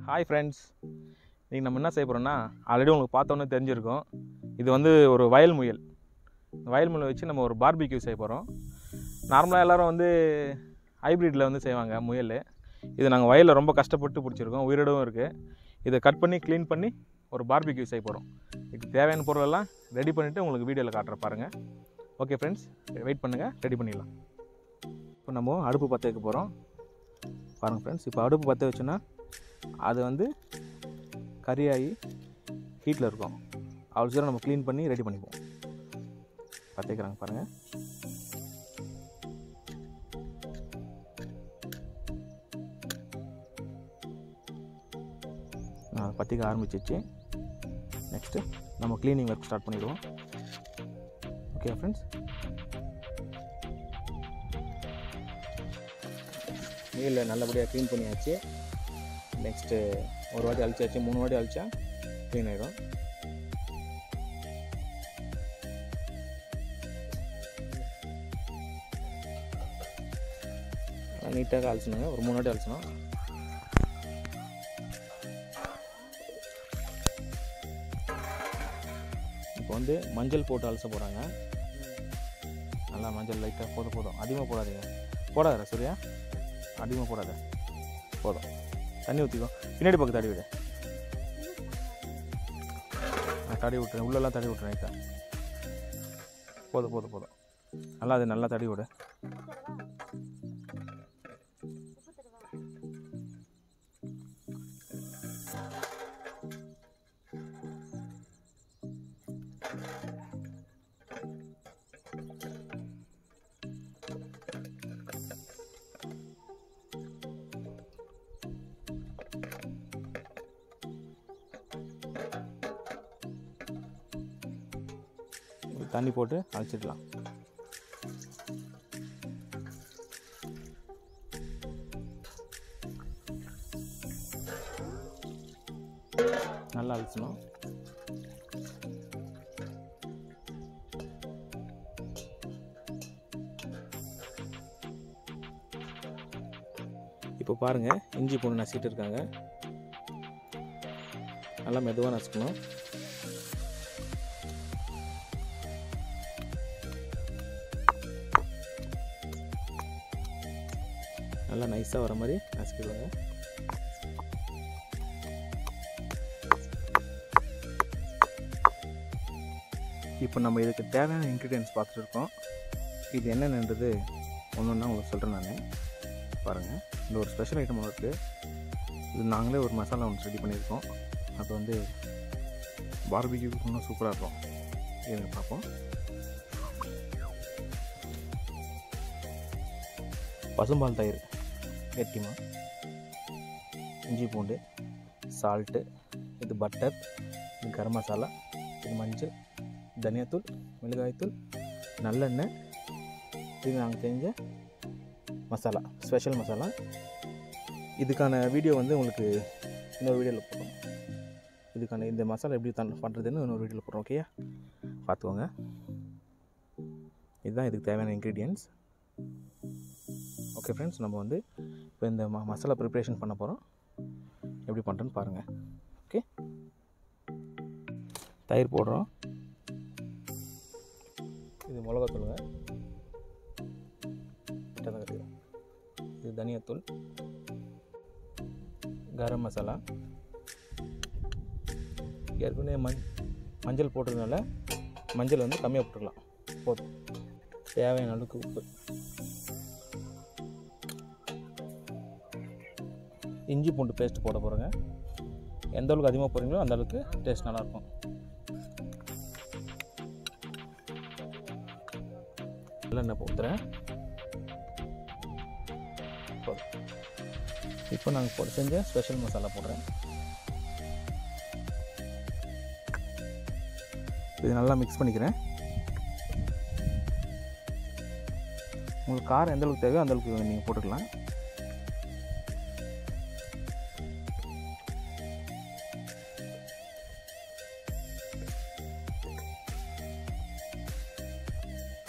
hi friends இன்றைக்கி நம்ம என்ன செய்ய போகிறோம்னா ஆல்ரெடி உங்களுக்கு பார்த்தோன்னே தெரிஞ்சிருக்கும் இது வந்து ஒரு வயல் முயல் இந்த வயல் முயலை வச்சு நம்ம ஒரு பார்பிக்யூ செய்ய போகிறோம் நார்மலாக எல்லாரும் வந்து ஹைப்ரிட்டில் வந்து செய்வாங்க முயல் இது நாங்கள் வயலில் ரொம்ப கஷ்டப்பட்டு பிடிச்சிருக்கோம் உயிரிடவும் இருக்குது இதை கட் பண்ணி க்ளீன் பண்ணி ஒரு பார்பிக்யூ செய்ய போகிறோம் இதுக்கு தேவையான பொருளெல்லாம் ரெடி பண்ணிவிட்டு உங்களுக்கு வீடியோவில் காட்டுற பாருங்கள் ஓகே ஃப்ரெண்ட்ஸ் வெயிட் பண்ணுங்கள் ரெடி பண்ணிடலாம் இப்போ நம்ம அடுப்பு பற்ற வைக்க போகிறோம் பாருங்கள் ஃப்ரெண்ட்ஸ் இப்போ அடுப்பு பற்ற வச்சோன்னா அது வந்து கறியாகி ஹீட்டில் இருக்கும் அவ்வளோ சீரம் நம்ம க்ளீன் பண்ணி ரெடி பண்ணிப்போம் பற்ற வைக்கிறாங்க பாருங்கள் நான் பற்றிக்க ஆரம்பிச்சிச்சு நெக்ஸ்ட்டு நம்ம க்ளீனிங் ஒர்க் ஸ்டார்ட் பண்ணிடுவோம் ஓகே ஃப்ரெண்ட்ஸ் மீலில் நல்லபடியாக க்ளீன் பண்ணியாச்சு நெக்ஸ்ட்டு ஒரு வாட்டி அழிச்சாச்சு மூணு வாட்டி அழிச்சா க்ளீன் ஆகிடும் நீட்டாக அழிச்சணுங்க ஒரு மூணு வாட்டி அழிச்சணும் இப்போ வந்து மஞ்சள் போட்டு அலச போகிறாங்க நல்லா மஞ்சள் லைட்டாக போதும் போதும் அதிகமாக போடாதீங்க போடாத சூர்யா அதிகமாக போடாத போதும் தண்ணி ஊற்றிக்கோ பின்னாடி பக்கம் தடி விடு நான் தடி விட்டுறேன் உள்ளெல்லாம் தடி விட்டுறேன் லைட்டாக போதும் போதும் போதும் நல்லா அது நல்லா தடி விடு தண்ணி போட்டு அழைச்சிடலாம் நல்லா அழிச்சணும் இப்போ பாருங்கள் இஞ்சி பூண்டு நசிட்டு இருக்காங்க நல்லா மெதுவாக நசுக்கணும் நல்லா நைஸாக வர மாதிரி நசுக்கிடுவாங்க இப்போ நம்ம இதுக்கு தேவையான இன்க்ரீடியன்ஸ் பார்த்துருக்கோம் இது என்னென்னன்றது ஒன்று ஒன்றா உங்களுக்கு சொல்கிறேன் நான் பாருங்கள் இந்த ஒரு ஸ்பெஷல் ஐட்டம் ஒன்று இருக்குது இது நாங்களே ஒரு மசாலா ஒன்று ரெடி பண்ணியிருக்கோம் அது வந்து பார்பிக்யூ இன்னும் சூப்பராக இருக்கும் இருங்க பார்ப்போம் பசும்பால் தயிர் கெட்டிமா இஞ்சி பூண்டு சால்ட்டு இது பட்டர் இது கரம் மசாலா இது மஞ்சள் தனியாத்தூள் மிளகாய்த்தூள் நல்லெண்ணெய் இது நாங்கள் செஞ்ச மசாலா ஸ்பெஷல் மசாலா இதுக்கான வீடியோ வந்து உங்களுக்கு இன்னொரு வீடியோவில் போடுறோம் இதுக்கான இந்த மசாலா எப்படி தன் பண்ணுறதுன்னு இன்னொரு வீடியோவில் போடுறோம் ஓகேயா பார்த்துக்கோங்க இதுதான் இதுக்கு தேவையான இன்க்ரீடியன்ஸ் ஓகே ஃப்ரெண்ட்ஸ் நம்ம வந்து இப்போ இந்த ம மசாலா ப்ரிப்ரேஷன் பண்ண போகிறோம் எப்படி பண்ணுறேன்னு பாருங்கள் ஓகே தயிர் போடுறோம் இது மிளகாத்தூளுங்க கிட்ட தான் கட்டிடும் இது தனியாத்தூள் கரம் மசாலா ஏற்கனவே மஞ் மஞ்சள் போட்டதுனால மஞ்சள் வந்து கம்மியாக போட்டுக்கலாம் போதும் தேவையான அளவுக்கு உப்பு இஞ்சி பூண்டு பேஸ்ட் போட போகிறேங்க எந்த அளவுக்கு அதிகமாக போடுறீங்களோ அந்த அளவுக்கு டேஸ்ட் நல்லாயிருக்கும் நல்லெண்ணெய் ஊற்றுறேன் இப்போ நாங்கள் போட்டு செஞ்ச ஸ்பெஷல் மசாலா போடுறேன் இது நல்லா மிக்ஸ் பண்ணிக்கிறேன் உங்களுக்கு காரம் எந்த அளவுக்கு தேவையோ அந்த அளவுக்கு நீங்கள் போட்டுக்கலாம்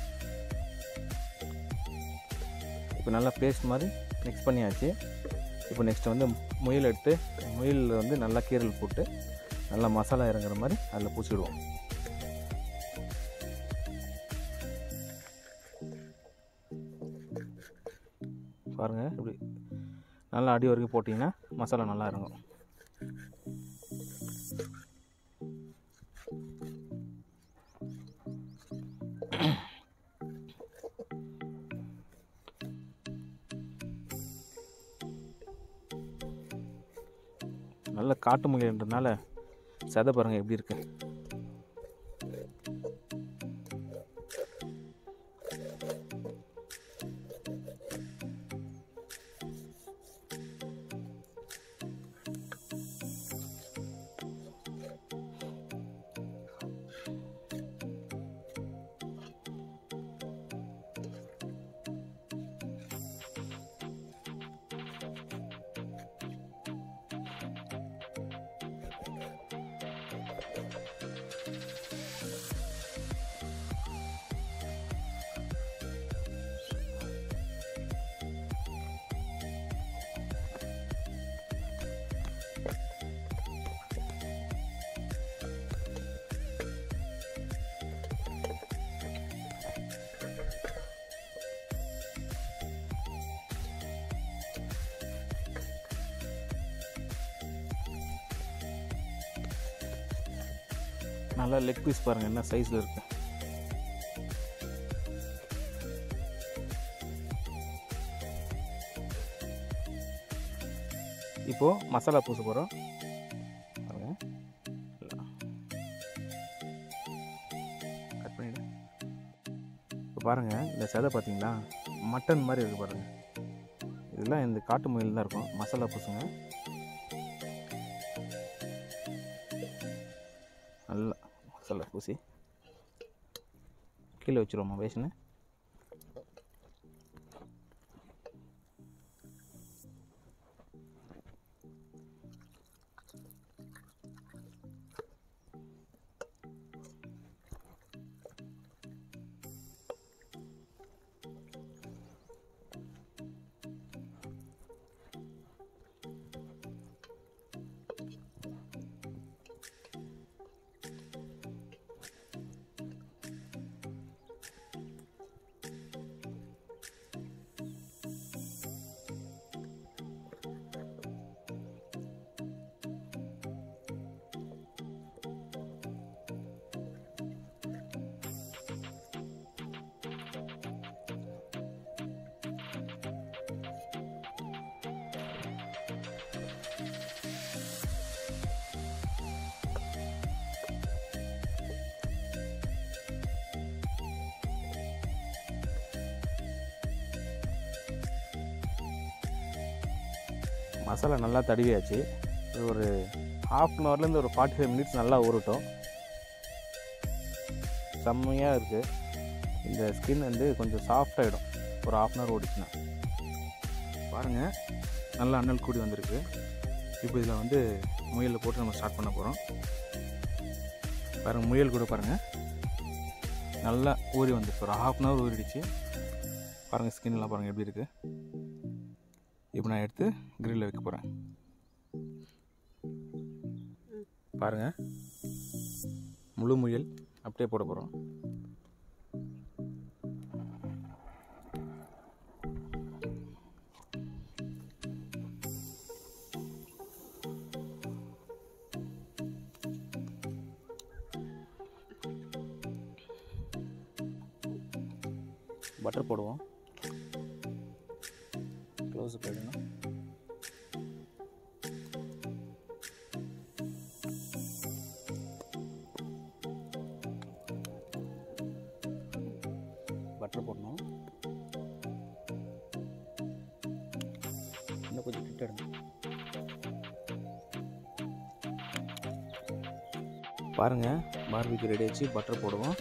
இப்போ நல்லா பேஸ்ட் மாதிரி மிக்ஸ் பண்ணியாச்சு இப்போ நெக்ஸ்ட் வந்து முயல் எடுத்து முயலில் வந்து நல்லா கீரல் போட்டு நல்லா மசாலா இறங்குற மாதிரி அதில் பூசிடுவோம் பாருங்கள் இப்படி நல்லா அடி வரைக்கும் போட்டிங்கன்னா மசாலா நல்லா இறங்கும் நல்ல காட்டு முயல்ன்றதுனால செதை பாருங்க எப்படி இருக்கு நல்லா லெக் பீஸ் பாருங்க என்ன சைஸில் இருக்கு இப்போ மசாலா பூச போகிறோம் பாருங்க கட் பண்ணிடு இப்போ பாருங்க இந்த செதை பார்த்தீங்களா மட்டன் மாதிரி இருக்கு பாருங்க இதெல்லாம் இந்த காட்டு முயல் தான் இருக்கும் மசாலா பூசுங்க நல்லா மசாலா பூசி கீழே வச்சுருவோமா பேசினு மசாலா நல்லா தடவியாச்சு இது ஒரு ஹாஃப் அன் ஹவர்லேருந்து ஒரு ஃபார்ட்டி ஃபைவ் மினிட்ஸ் நல்லா ஊறட்டும் செம்மையாக இருக்குது இந்த ஸ்கின் வந்து கொஞ்சம் சாஃப்டாகிடும் ஒரு ஹாஃப் அன் ஹவர் ஓடிச்சுன்னா பாருங்கள் நல்லா அண்ணல் கூடி வந்திருக்கு இப்போ இதில் வந்து முயலில் போட்டு நம்ம ஸ்டார்ட் பண்ண போகிறோம் பாருங்கள் முயல் கூட பாருங்கள் நல்லா ஊறி வந்துருக்கு ஒரு ஹாஃப் அன் ஹவர் ஊறிடுச்சு பாருங்கள் ஸ்கின்லாம் பாருங்கள் எப்படி இருக்குது இப்போ நான் எடுத்து கிரில்ல வைக்க போகிறேன் பாருங்கள் முழு முயல் அப்படியே போட போகிறோம் பட்டர் போடுவோம் க்ளோஸ் போயிடணும் பட்டர் போடணும் இன்னும் கொஞ்சம் கிட்ட எடுங்க பாருங்க பார்பிக்கு ரெடி ஆச்சு பட்டர் போடுவோம்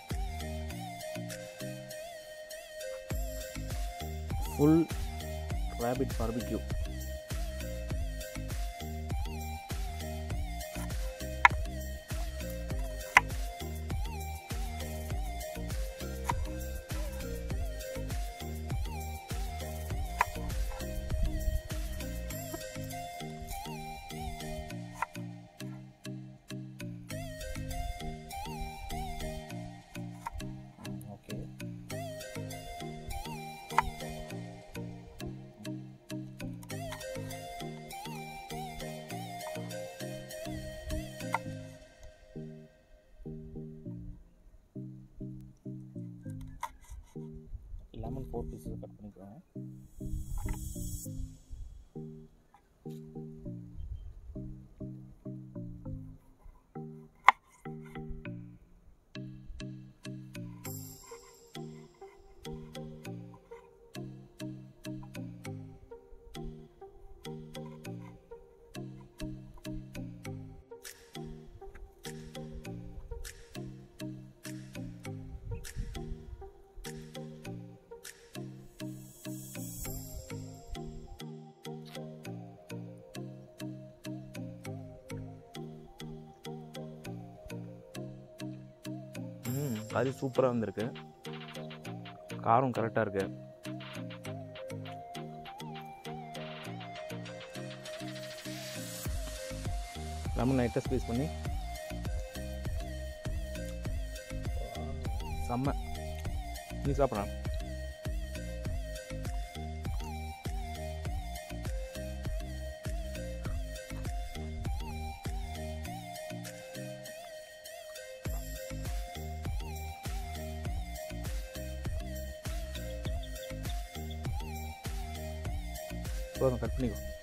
full rabbit barbecue okay lemon four pieces cut பண்ணிக்கோங்க ம் கறி சூப்பராக வந்திருக்கு காரம் கரெக்டாக இருக்கு லெமன் நைட்டாக ஸ்பீஸ் பண்ணி செம்ம நீ சாப்பிட்றான் போதும் கட் பண்ணிக்கோ